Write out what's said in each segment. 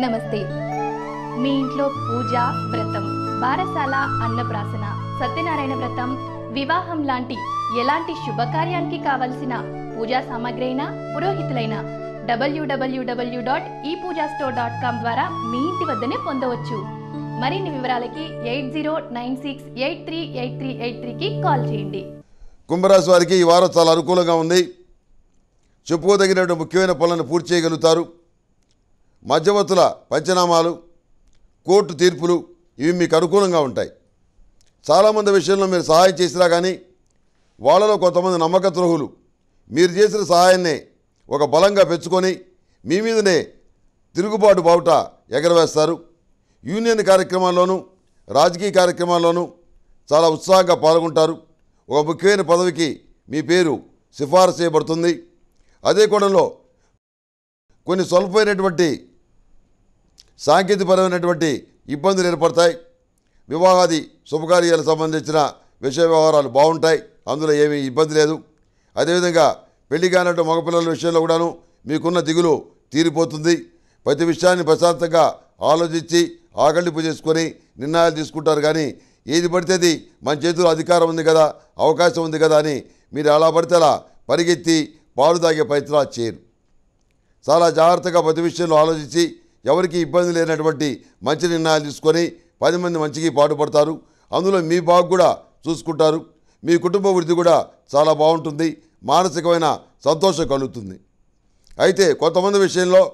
నమస్తే మీ ఇంట్లో పూజ వ్రతం బారసాల అన్నప్రాసన సత్యనారాయణ వ్రతం వివాహం లాంటి ఎలాంటి శుభకార్యానికి కావలసిన పూజా సామాగ్రి అయినా పురోహితులైన డబ్ల్యూడబ్ల్యూడబ్ల్యూ డాట్ ఈ పూజా స్టోర్ డాట్ కామ్ ద్వారా మీ ఇంటి వద్దనే పొందవచ్చు మరిన్ని వివరాలకి eight zero nine six eight three eight three eight త్రీకి కాల్ చేయండి కుంభరాశి వారికి ఈ వారం చాలా అనుకూలంగా ఉంది చెప్పుకోదగినటువంటి ముఖ్యమైన పనులను పూర్తి చేయగలుగుతారు మధ్యవర్తుల పంచనామాలు కోర్టు తీర్పులు ఇవి మీకు అనుకూలంగా ఉంటాయి చాలామంది విషయంలో మీరు సహాయం చేసినా కానీ వాళ్ళలో కొంతమంది నమ్మక ద్రోహులు మీరు చేసిన సహాయాన్నే ఒక బలంగా పెంచుకొని మీ మీదనే తిరుగుబాటు బావుట ఎగరవేస్తారు యూనియన్ కార్యక్రమాల్లోనూ రాజకీయ కార్యక్రమాల్లోనూ చాలా ఉత్సాహంగా పాల్గొంటారు ఒక ముఖ్యమైన పదవికి మీ పేరు సిఫారసు చేయబడుతుంది అదే కోణంలో కొన్ని స్వల్పమైనటువంటి సాంకేతికపరమైనటువంటి ఇబ్బందులు ఏర్పడతాయి వివాహాది శుభకార్యాలకు సంబంధించిన విషయ వ్యవహారాలు బాగుంటాయి అందులో ఏమీ ఇబ్బంది లేదు అదేవిధంగా పెళ్లి కానట్టు మగపిల్లల విషయంలో కూడాను మీకున్న దిగులు తీరిపోతుంది ప్రతి విషయాన్ని ప్రశాంతంగా ఆలోచించి ఆకలింపు చేసుకొని నిర్ణయాలు తీసుకుంటారు కానీ ఏది పడితే అది మన చేతిలో అధికారం ఉంది కదా అవకాశం ఉంది కదా అని మీరు అలా పడితే అలా పరిగెత్తి పాలు తాగే ప్రయత్నాలు చేయరు చాలా జాగ్రత్తగా ప్రతి విషయంలో ఆలోచించి ఎవరికి ఇబ్బంది లేనటువంటి మంచి నిర్ణయాలు తీసుకొని పది మంది మంచికి పాటుపడతారు అందులో మీ బాగు కూడా చూసుకుంటారు మీ కుటుంబ వృద్ధి కూడా చాలా బాగుంటుంది మానసికమైన సంతోషం కలుగుతుంది అయితే కొంతమంది విషయంలో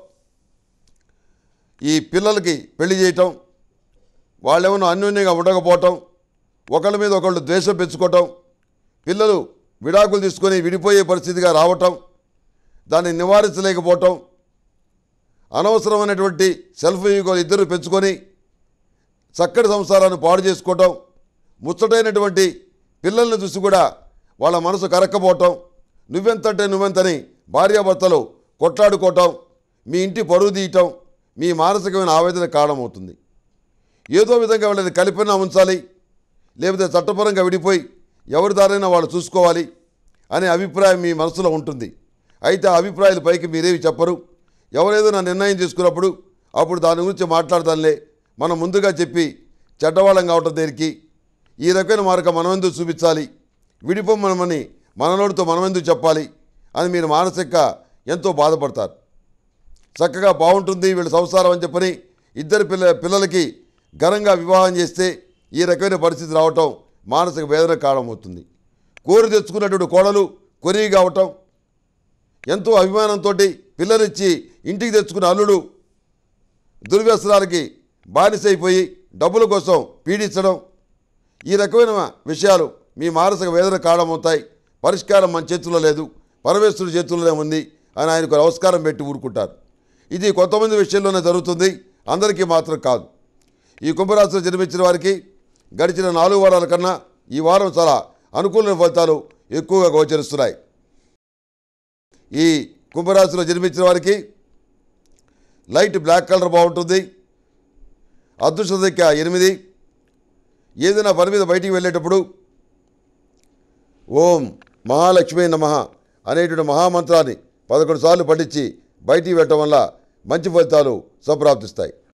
ఈ పిల్లలకి పెళ్లి చేయటం వాళ్ళేమన్నా అన్యోన్యంగా ఉండకపోవటం ఒకళ్ళ మీద ఒకళ్ళు ద్వేషం పెంచుకోవటం పిల్లలు విడాకులు తీసుకొని విడిపోయే పరిస్థితిగా రావటం దాన్ని నివారించలేకపోవటం అనవసరమైనటువంటి సెల్ఫ్ ఈగోలు ఇద్దరు పెంచుకొని చక్కటి సంసారాన్ని పాడు చేసుకోవటం ముచ్చటైనటువంటి పిల్లల్ని చూసి కూడా వాళ్ళ మనసు కరక్కపోవటం నువ్వెంతంటే నువ్వెంతని భార్యాభర్తలు కొట్లాడుకోవటం మీ ఇంటి పరువు తీయటం మీ మానసికమైన ఆవేదన కారణమవుతుంది ఏదో విధంగా వాళ్ళని కలిపినా ఉంచాలి లేకపోతే చట్టపరంగా విడిపోయి ఎవరి దారైనా వాళ్ళు చూసుకోవాలి అనే అభిప్రాయం మీ మనసులో ఉంటుంది అయితే ఆ అభిప్రాయాల పైకి మీరేవి చెప్పరు ఎవరేదైనా నిర్ణయం తీసుకున్నప్పుడు అప్పుడు దాని గురించి మాట్లాడదానిలే మనం ముందుగా చెప్పి చెడ్డవాళ్ళం కావటం దేనికి ఈ రకమైన మార్గం మనమెందుకు చూపించాలి విడిపోమనమని మనలోడితో మనమెందుకు చెప్పాలి అని మీరు మానసిక ఎంతో బాధపడతారు చక్కగా బాగుంటుంది వీళ్ళ సంసారం అని చెప్పని ఇద్దరు పిల్ల పిల్లలకి ఘనంగా వివాహం చేస్తే ఈ రకమైన పరిస్థితి రావటం మానసిక వేదన కారణమవుతుంది కోరి తెచ్చుకున్నటువంటి కోడలు కొరిగి కావటం ఎంతో అభిమానంతో పిల్లలిచ్చి ఇంటికి తెచ్చుకున్న అల్లుడు దుర్వ్యసనాలకి బానిసైపోయి డబ్బుల కోసం పీడించడం ఈ రకమైన విషయాలు మీ మానసిక వేదన కారణమవుతాయి పరిష్కారం మన చేతుల్లో లేదు పరమేశ్వరుడి చేతుల్లోనే ఉంది అని ఆయనకు నమస్కారం పెట్టి ఊరుకుంటారు ఇది కొంతమంది విషయంలోనే జరుగుతుంది అందరికీ మాత్రం కాదు ఈ కుంభరాశిలో జన్మించిన వారికి గడిచిన నాలుగు వారాల కన్నా ఈ వారం చాలా అనుకూలమైన ఫలితాలు ఎక్కువగా గోచరిస్తున్నాయి ఈ కుంభరాశిలో జన్మించిన వారికి లైట్ బ్లాక్ కలర్ బాగుంటుంది అదృష్ట సంఖ్య ఎనిమిది ఏదైనా పని మీద బయటికి వెళ్ళేటప్పుడు ఓం మహాలక్ష్మి నమ అనేటువంటి మహామంత్రాన్ని పదకొండు సార్లు పఠించి బయటికి వెళ్ళటం వల్ల మంచి ఫలితాలు సంప్రాప్తిస్తాయి